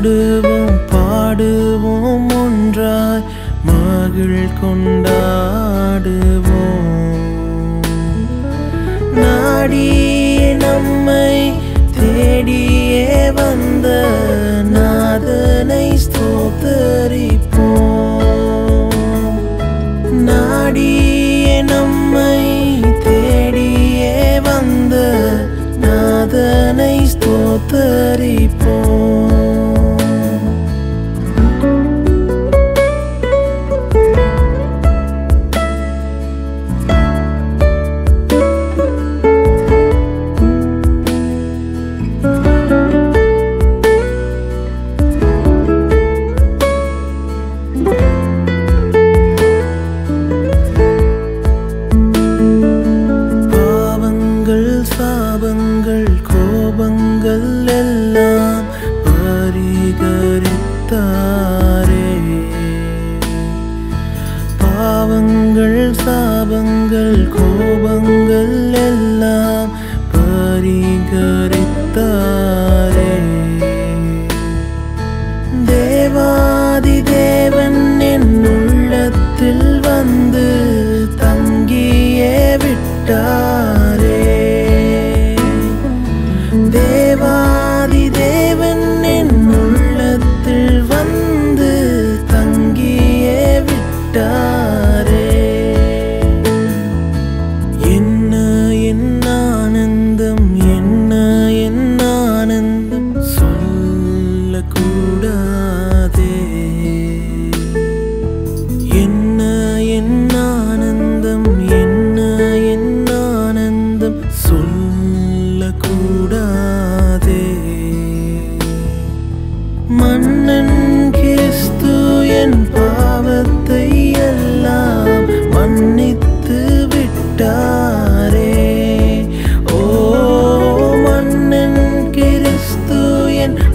ஆடுவோம் பாடுவோம் ஒன்றாய் மகிழ் கொண்டாடுவோம் நாடியே நம்மை தேடியே வந்த நாதனை ஸ்தோத்தரிப்போம் நாடியே நம்மை தேடியே வந்த நாதனை ஸ்தோத்தரிப்போம் பாவங்கள் சாபங்கள் கோபங்கள் எல்லாம் பரிகரித்தாரே பாவங்கள் சாபங்கள் கோபங்கள் எல்லாம் பரிகரித்தாரே தேவாதி தேவன் என் உள்ளத்தில் வந்து தங்கியே விட்டாரே தேவாதி தேவன் என் உள்ளத்தில் வந்து தங்கியே விட்டாரே என்ன என் ஆனந்தம் என்ன என் ஆனந்தம் சொல்லக்கூடாதே என்ன என் ஆனந்தம் என்ன என் ஆனந்தம் சொல்லக்கூடாதே மன்னன் கிறிஸ்து என் பாவத்தை எல்லாம் மன்னித்து விட்டாரே ஓ மன்னன் கிறிஸ்து என்